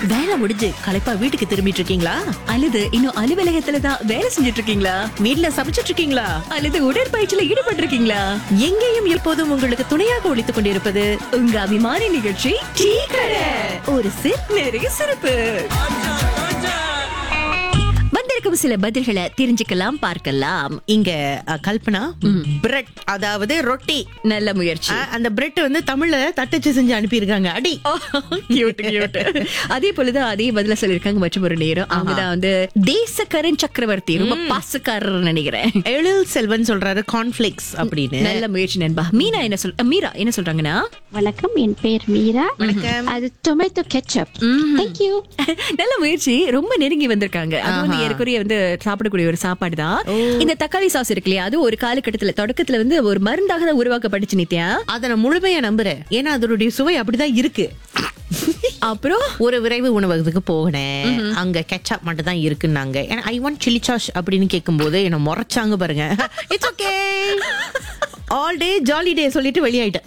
வேலை முடிஞ்சு களைப்பா வீட்டுக்கு திரும்பிட்டு இருக்கீங்களா அல்லது இன்னும் அலுவலகத்துல தான் வேலை செஞ்சுட்டு இருக்கீங்களா வீட்ல சமைச்சிட்டு இருக்கீங்களா அல்லது உடற்பயிற்சியில ஈடுபட்டு இருக்கீங்களா எங்கேயும் எப்போதும் உங்களுக்கு துணையாக ஒழித்துக் கொண்டிருப்பது உங்க அபிமான நிகழ்ச்சி டீ கடை ஒரு சிப் நிறைய சிறப்பு வந்திருக்கும் சில பதில்களை தெரிஞ்சுக்கலாம் பார்க்கலாம் இங்க அ, கல்பனா பிரெட் அதாவது ரொட்டி நல்ல முயற்சி அ, அந்த பிரெட் வந்து தமிழ்ல தட்டச்சு செஞ்சு அனுப்பியிருக்காங்க அடி Cute, cute. அதே போலதான் அதே பதில சொல்லிருக்காங்க மற்றும் ஒரு நேரம் அவங்கதான் வந்து தேசக்கரன் சக்கரவர்த்தி ரொம்ப பாசக்காரர் நினைக்கிறேன் எழில் செல்வன் சொல்றாரு கார்ன்ஃபிளேக்ஸ் அப்படின்னு நல்ல முயற்சி நண்பா மீனா என்ன சொல் அஹ், மீரா என்ன சொல்றாங்கன்னா வணக்கம் என் பேர் மீரா வணக்கம். அது டொமேட்டோ கெச்சப் தேங்க்யூ நல்ல முயற்சி ரொம்ப நெருங்கி வந்திருக்காங்க அது வந்து ஏற்குறைய வந்து சாப்பிடக்கூடிய ஒரு சாப்பாடு தான் இந்த தக்காளி சாஸ் இருக்கு இல்லையா அது ஒரு காலகட்டத்துல தொடக்கத்துல வந்து ஒரு மருந்தாக தான் உருவாக்கப்பட்டுச்சு நித்யா அத நான் முழுமையா நம்புறேன் ஏன்னா அதனுடைய சுவை அப்படிதான் இருக்கு அப்புறம் ஒரு விரைவு உணவகத்துக்கு போனேன் அங்க கெச்சப் மட்டும் தான் இருக்குன்னாங்க ஏன்னா ஐ வாண்ட் சில்லி சாஸ் அப்படின்னு கேட்கும்போது என்ன முறைச்சாங்க பாருங்க it's okay all day jolly day சொல்லிட்டு வெளியாயிட்டேன்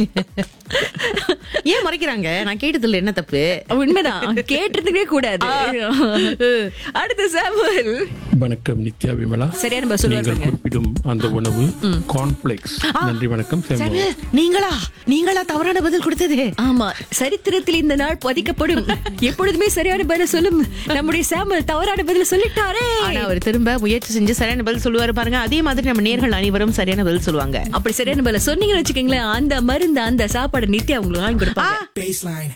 ஏன் முறைக்கிறாங்க நான் கேட்டதுல என்ன தப்பு உண்மைதான் கேட்டிருந்துக்கவே கூடாது அடுத்த சாமுவல் வணக்கம் நித்யா விமலா சரியான பதில் சொல்லுவாரு நீங்கள் பாருங்க. குறிப்பிடும் அந்த உணவு கார்ன்ஃபிளேக்ஸ் நன்றி வணக்கம் செம்ம நீங்களா நீங்களா தவறான பதில் கொடுத்தது ஆமா சரித்திரத்தில் இந்த நாள் பதிக்கப்படும் எப்பொழுதுமே சரியான பதில் சொல்லும் நம்முடைய சாமுவல் தவறான பதில் சொல்லிட்டாரே ஆனா அவர் திரும்ப முயற்சி செஞ்சு சரியான பதில் சொல்லுவாரு பாருங்க அதே மாதிரி நம்ம நேர்கள் அனைவரும் சரியான பதில் சொல்லுவாங்க அப்படி சரியான பதில் சொன்னீங்கன்னு வச்சுக்கோங்களேன் அந்த மருந்து அந்த சாப்பாடு நித்யா உங்களுக்கு வாங்கி கொடுப்பாங்க Baseline.